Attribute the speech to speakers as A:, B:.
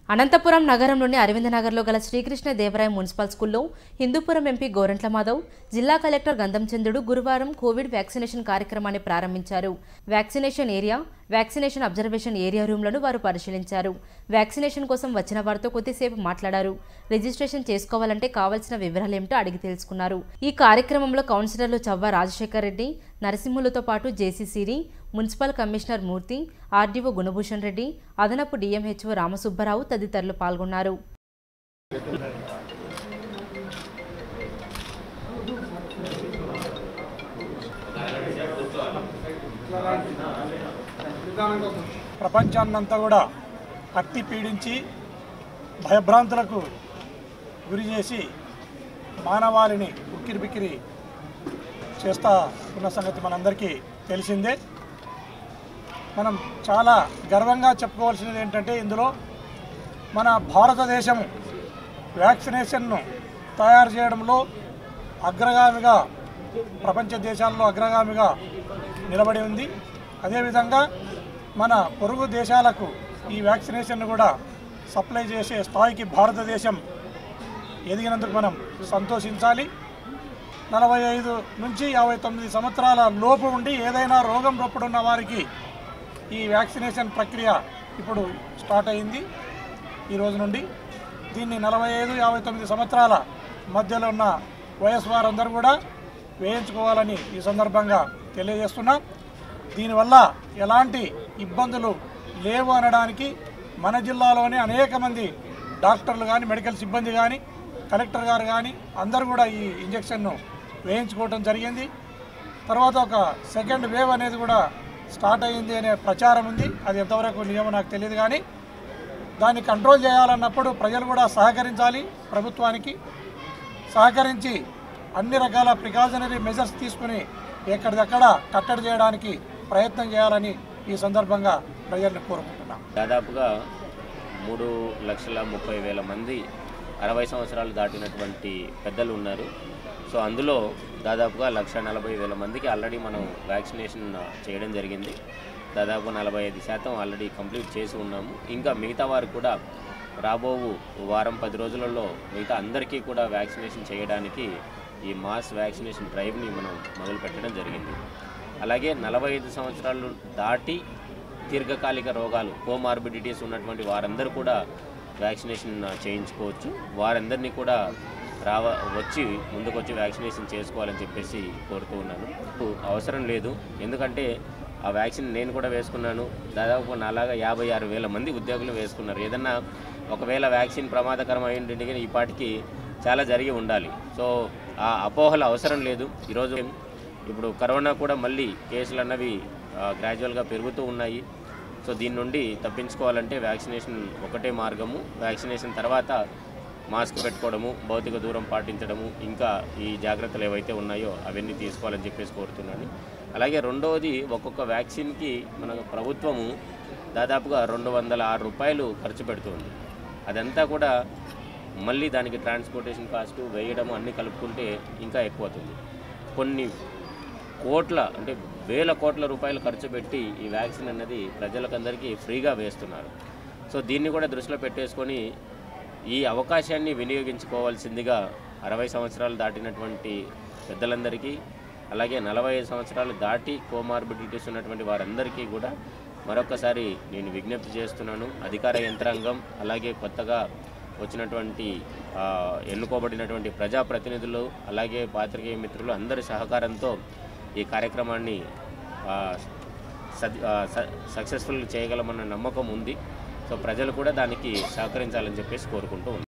A: అనంతపురం నగరంలోని అరవిందనగర్లో గల శ్రీకృష్ణ దేవరాయ మున్సిపల్ స్కూల్లో హిందూపురం ఎంపీ గోరంట్ల మాధవ్ జిల్లా కలెక్టర్ గంధం చంద్రుడు గురువారం కోవిడ్ వ్యాక్సినేషన్ కార్యక్రమాన్ని ప్రారంభించారు vaccination area vaccination observation area రూమ్లను వారు పరిశీలించారు వ్యాక్సినేషన్ కోసం వచ్చిన వారితో కొద్దిసేపు మాట్లాడారు రిజిస్ట్రేషన్ చేసుకోవాలంటే కావాల్సిన వివరాలేమిటో అడిగి తెలుసుకున్నారు ఈ కార్యక్రమంలో కౌన్సిలర్లు చవ్వ రాజశేఖర్ రెడ్డి నరసింహులతో పాటు JC Siri municipal commissioner Murthy RDO Gunabhushan Reddy అదనపు డిఎంహెచ్ఓ రామసుబ్బరావు తదితరులు పాల్గొన్నారు
B: ప్రపంచాన్నంతా కూడా కత్తి పీడించి భయభ్రాంతులకు గురి చేసి మానవాళిని ఉక్కిరి బిక్కిరి చేస్తా ఉన్న సంగతి మనందరికీ తెలిసిందే మనం చాలా గర్వంగా చెప్పుకోవాల్సినది ఏంటంటే ఇందులో మన భారతదేశం వ్యాక్సినేషన్ను తయారు చేయడంలో అగ్రగామిగా ప్రపంచ దేశాల్లో అగ్రగామిగా నిలబడి ఉంది అదేవిధంగా మన పొరుగు దేశాలకు ఈ వ్యాక్సినేషన్ కూడా సప్లై చేసే స్థాయికి భారతదేశం ఎదిగినందుకు మనం సంతోషించాలి నలభై ఐదు నుంచి యాభై తొమ్మిది సంవత్సరాల లోపు ఉండి ఏదైనా రోగం రొప్పుడున్న వారికి ఈ వ్యాక్సినేషన్ ప్రక్రియ ఇప్పుడు స్టార్ట్ అయింది ఈ రోజు నుండి దీన్ని నలభై ఐదు యాభై తొమ్మిది సంవత్సరాల మధ్యలో ఉన్న వయసు వారందరూ కూడా వేయించుకోవాలని ఈ సందర్భంగా తెలియజేస్తున్నాం దీనివల్ల ఎలాంటి ఇబ్బందులు లేవు అనడానికి మన జిల్లాలోనే అనేక మంది డాక్టర్లు కానీ మెడికల్ సిబ్బంది కానీ కలెక్టర్ గారు కానీ అందరూ కూడా ఈ ఇంజెక్షన్ను వేయించుకోవటం జరిగింది తర్వాత ఒక సెకండ్ వేవ్ అనేది కూడా స్టార్ట్ అయ్యింది అనే ప్రచారం ఉంది అది ఎంతవరకు నియమం నాకు తెలియదు కానీ దాన్ని కంట్రోల్ చేయాలన్నప్పుడు ప్రజలు కూడా సహకరించాలి ప్రభుత్వానికి సహకరించి అన్ని రకాల ప్రికాషనరీ మెజర్స్ తీసుకుని ఎక్కడిదక్కడ కట్టడి చేయడానికి ప్రయత్నం చేయాలని ఈ సందర్భంగా ప్రజల్ని కోరుకుంటున్నాం
C: దాదాపుగా మూడు లక్షల ముప్పై వేల మంది అరవై సంవత్సరాలు దాటినటువంటి పెద్దలు ఉన్నారు సో అందులో దాదాపుగా లక్ష నలభై వేల మందికి ఆల్రెడీ మనం వ్యాక్సినేషన్ చేయడం జరిగింది దాదాపు నలభై ఐదు శాతం ఆల్రెడీ కంప్లీట్ చేసి ఉన్నాము ఇంకా మిగతా వారు కూడా రాబోవు వారం పది రోజులలో మిగతా అందరికీ కూడా వ్యాక్సినేషన్ చేయడానికి ఈ మాస్ వ్యాక్సినేషన్ డ్రైవ్ని మనం మొదలు పెట్టడం జరిగింది అలాగే నలభై ఐదు సంవత్సరాలు దాటి దీర్ఘకాలిక రోగాలు కోమార్బిడిటీస్ ఉన్నటువంటి వారందరూ కూడా వ్యాక్సినేషన్ చేయించుకోవచ్చు వారందరినీ కూడా రావ వచ్చి ముందుకు వచ్చి వ్యాక్సినేషన్ చేసుకోవాలని చెప్పేసి కోరుతూ ఉన్నాను అవసరం లేదు ఎందుకంటే ఆ వ్యాక్సిన్ నేను కూడా వేసుకున్నాను దాదాపు నాలాగా యాభై ఆరు వేల మంది ఉద్యోగులు వేసుకున్నారు ఏదన్నా ఒకవేళ వ్యాక్సిన్ ప్రమాదకరం అయ్యింటే ఈ పాటికి చాలా జరిగి ఉండాలి సో ఆ అపోహలు అవసరం లేదు ఈరోజు ఇప్పుడు కరోనా కూడా మళ్ళీ కేసులు అన్నవి గ్రాడ్యువల్గా పెరుగుతూ ఉన్నాయి సో దీని నుండి తప్పించుకోవాలంటే వ్యాక్సినేషన్ ఒకటే మార్గము వ్యాక్సినేషన్ తర్వాత మాస్క్ పెట్టుకోవడము భౌతిక దూరం పాటించడము ఇంకా ఈ జాగ్రత్తలు ఏవైతే ఉన్నాయో అవన్నీ తీసుకోవాలని చెప్పేసి కోరుతున్నాను అలాగే రెండవది ఒక్కొక్క వ్యాక్సిన్కి మన ప్రభుత్వము దాదాపుగా రెండు వందల ఆరు రూపాయలు ఖర్చు పెడుతుంది అదంతా కూడా మళ్ళీ దానికి ట్రాన్స్పోర్టేషన్ కాస్ట్ వేయడం అన్నీ కలుపుకుంటే ఇంకా ఎక్కువ అవుతుంది కొన్ని కోట్ల అంటే వేల కోట్ల రూపాయలు ఖర్చు పెట్టి ఈ వ్యాక్సిన్ అన్నది ప్రజలకందరికీ ఫ్రీగా వేస్తున్నారు సో దీన్ని కూడా దృష్టిలో పెట్టేసుకొని ఈ అవకాశాన్ని వినియోగించుకోవాల్సిందిగా అరవై సంవత్సరాలు దాటినటువంటి పెద్దలందరికీ అలాగే నలభై ఐదు సంవత్సరాలు దాటి కోమార్బిడిటీస్ ఉన్నటువంటి వారందరికీ కూడా మరొకసారి నేను విజ్ఞప్తి చేస్తున్నాను అధికార యంత్రాంగం అలాగే కొత్తగా వచ్చినటువంటి ఆ, ఎన్నుకోబడినటువంటి ప్రజాప్రతినిధులు అలాగే పాత్రికేయ మిత్రులు అందరి సహకారంతో ఈ కార్యక్రమాన్ని ఆ, సద్ ఆ, స- సక్సెస్ఫుల్ చేయగలమన్న నమ్మకం ఉంది సో ప్రజలు కూడా దానికి సహకరించాలని చెప్పేసి కోరుకుంటూ ఉన్నాను